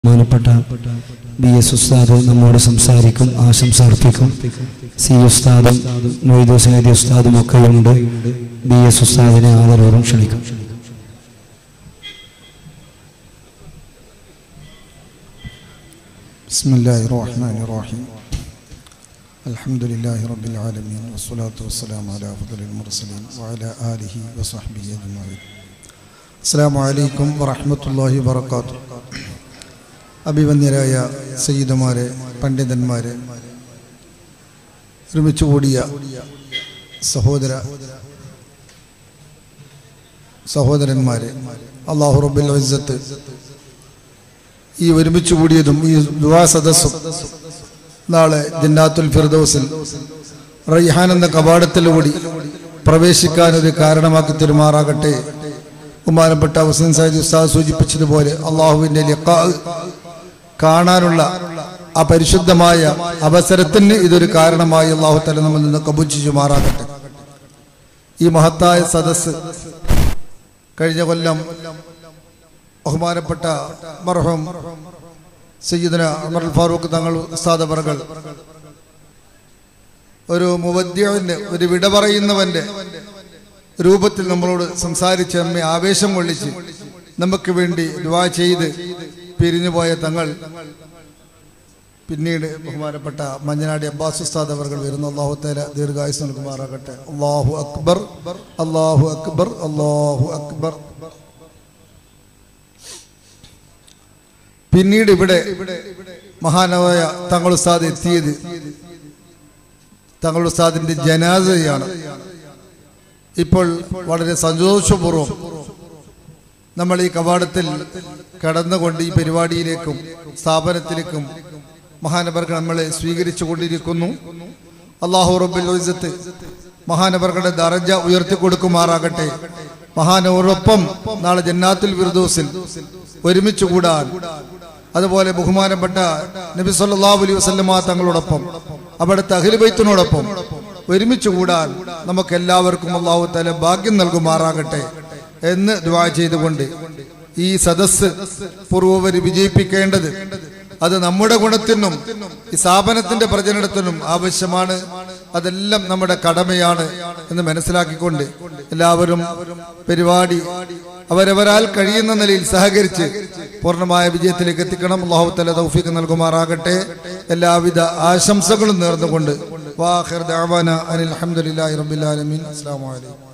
ബഹുമാനപ്പെട്ട B S ഉസ്താദ് നമ്മോട് സംസാരിക്കും ആശംസ അർപ്പിക്കും സി ഉസ്താദും മൊയ്തു സൈദി ഉസ്താദും ഒക്കെയുണ്ട് ബി എസ് ഉസ്താദിനെ ആദരവോടും ക്ഷണിക്കും بسم الله الرحمن الرحيم الحمد لله رب العالمين والصلاة والسلام على أفضل المرسلين وعلى آله وصحبه أجمعين السلام عليكم ورحمة الله وبركاته അഭിവന്യരായ സയ്യിദുമാരെ പണ്ഡിതന്മാരെ ഒരുമിച്ച് കൂടിയ സഹോദര സഹോദരന്മാരെ അള്ളാഹു റബ്ബുൽ ഇസ്സത്ത് ഈ ഒരുമിച്ച് കൂടിയതും ഈ ദുവാ സദസ്സും നാളെ ജന്നാത്തുൽ ഫിർദൗസിൽ റയ്ഹാൻ എന്ന കവാടത്തിലൂടി പ്രവേശിക്കാൻ ഒരു കാരണമാക്കി തെരുമാറാകട്ടെ ബഹുമാനപ്പെട്ട ഹുസൈൻ സാഹിദ് ഉസ്താദ് സൂചിപ്പിച്ചതുപോലെ അള്ളാഹുവിന്റെ ലിഖാ കാണാനുള്ള ആ പരിശുദ്ധമായ അവസരത്തിന് ഇതൊരു കാരണമായി അള്ളാഹു തല നമ്മിൽ നിന്ന് കബുച്ചിച്ചു മാറാകട്ടെ ഈ മഹത്തായ സദസ്സ് കഴിഞ്ഞ കൊല്ലം ബഹുമാനപ്പെട്ട മർഹം സയ്യിദന അമർ ഫാറൂഖ് തങ്ങൾ ഉസ്താദ് അവർകൾ ഒരു മുവദ്യവിന്റെ ഒരു വിട പറയുന്നവന്റെ രൂപത്തിൽ നമ്മളോട് സംസാരിച്ച് നമ്മെ ആവേശം കൊള്ളിച്ച് നമുക്ക് വേണ്ടി ദുവാ ചെയ്ത് പിരിഞ്ഞുപോയ തങ്ങൾ പിന്നീട് ബഹുമാനപ്പെട്ട മഞ്ഞനാടി അബ്ബാസ് ഉസ്താദ് അവർ വരുന്ന അള്ളാഹു തേല ദീർഘായുസ് നൽകുമാറാകട്ടെ അള്ളാഹു അക്ബർ അള്ളാഹു അക്ബർ അള്ളാഹു അക്ബർ പിന്നീട് ഇവിടെ മഹാനവായ തങ്ങൾ ഉസ്താദ് എത്തിയത് തങ്ങൾ ഉസ്താദിന്റെ ജനാസയാണ് ഇപ്പോൾ വളരെ സന്തോഷപൂർവ്വം നമ്മൾ ഈ കവാടത്തിൽ കടന്നുകൊണ്ട് ഈ പരിപാടിയിലേക്കും സ്ഥാപനത്തിലേക്കും മഹാനവർക്ക് നമ്മളെ സ്വീകരിച്ചു കൊണ്ടിരിക്കുന്നു അള്ളാഹു റബ്ബുൽ ഇസ്സത്ത് മഹാനവറുടെ ദറജ ഉയർത്തി കൊടുക്കുമാറാകട്ടെ മഹാനവറൊപ്പം നാളെ ജന്നാത്തുൽ ഫിർദോസിൽ ഒരുമിച്ച് കൂടാൻ അതുപോലെ ബഹുമാനപ്പെട്ട നബി സല്ലല്ലാഹു അലൈഹി വസല്ലമ തങ്ങളോടൊപ്പം അവിടുത്തെ അഖിലുബൈത്തിനോടൊപ്പം ഒരുമിച്ച് കൂടാൻ നമുക്ക് എല്ലാവർക്കും അള്ളാഹു തല ഭാഗ്യം നൽകുമാറാകട്ടെ എന്ന് ദുആ ചെയ്തുകൊണ്ട് ഈ സദസ്സ് പൂർവ്വവര് വിജയിപ്പിക്കേണ്ടത് അത് നമ്മുടെ ഗുണത്തിനും ഈ സ്ഥാപനത്തിന്റെ പ്രചരണത്തിനും ആവശ്യമാണ് അതെല്ലാം നമ്മുടെ കടമയാണ് എന്ന് മനസ്സിലാക്കിക്കൊണ്ട് എല്ലാവരും പരിപാടി അവരവരാൽ കഴിയുന്ന നിലയിൽ സഹകരിച്ച് പൂർണ്ണമായ വിജയത്തിലേക്ക് എത്തിക്കണം അള്ളാഹുത്തല തൗഫീഖ് നൽകുമാറാകട്ടെ എല്ലാവിധ ആശംസകളും നേർന്നുകൊണ്ട് വാഹിർ ദഅവാന അനിൽ അൽഹംദുലില്ലാഹി റബ്ബിൽ ആലമീൻ അസ്സലാമു അലൈക്കും